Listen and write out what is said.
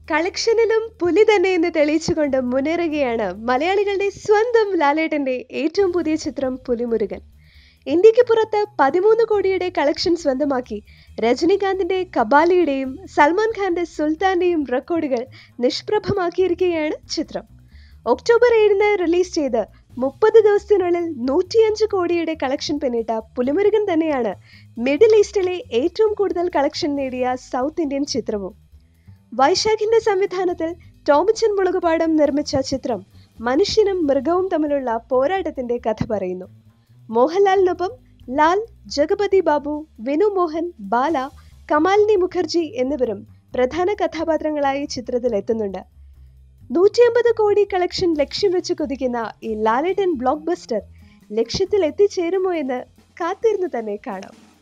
കളക്ഷനിലും പുലി തന്നെ എന്ന് തെളിയിച്ചുകൊണ്ട് മുന്നേറുകയാണ് മലയാളികളുടെ സ്വന്തം ലാലേട്ടന്റെ ഏറ്റവും പുതിയ ചിത്രം പുലിമുരുകൻ ഇന്ത്യക്ക് പുറത്ത് പതിമൂന്ന് കോടിയുടെ കളക്ഷൻ സ്വന്തമാക്കി രജനികാന്തിന്റെ കബാലിയുടെയും സൽമാൻ ഖാന്റെ സുൽത്താന്റെയും റെക്കോർഡുകൾ നിഷ്പ്രഭമാക്കിയിരിക്കുകയാണ് ചിത്രം ഒക്ടോബർ ഏഴിന് റിലീസ് ചെയ്ത് മുപ്പത് ദിവസത്തിനുള്ളിൽ നൂറ്റിയഞ്ച് കോടിയുടെ കളക്ഷൻ പിന്നിട്ട പുലിമുരുകൻ തന്നെയാണ് മിഡിൽ ഈസ്റ്റിലെ ഏറ്റവും കൂടുതൽ കളക്ഷൻ നേടിയ സൗത്ത് ഇന്ത്യൻ ചിത്രവും വൈശാഖിന്റെ സംവിധാനത്തിൽ ടോമിച്ചൻ മുളകുപാടം നിർമ്മിച്ച ചിത്രം മനുഷ്യനും മൃഗവും തമ്മിലുള്ള പോരാട്ടത്തിന്റെ കഥ പറയുന്നു മോഹൻലാലിനൊപ്പം ലാൽ ജഗപതി ബാബു വിനു മോഹൻ ബാല കമാലിനി മുഖർജി എന്നിവരും പ്രധാന കഥാപാത്രങ്ങളായി ചിത്രത്തിൽ എത്തുന്നുണ്ട് നൂറ്റിയമ്പത് കോടി കളക്ഷൻ ലക്ഷ്യം വെച്ച് കുതിക്കുന്ന ഈ ലാലേട്ടൻ ബ്ലോക്ക് ബസ്റ്റർ ലക്ഷ്യത്തിൽ എത്തിച്ചേരുമോ എന്ന് കാത്തിരുന്ന് തന്നെ കാണാം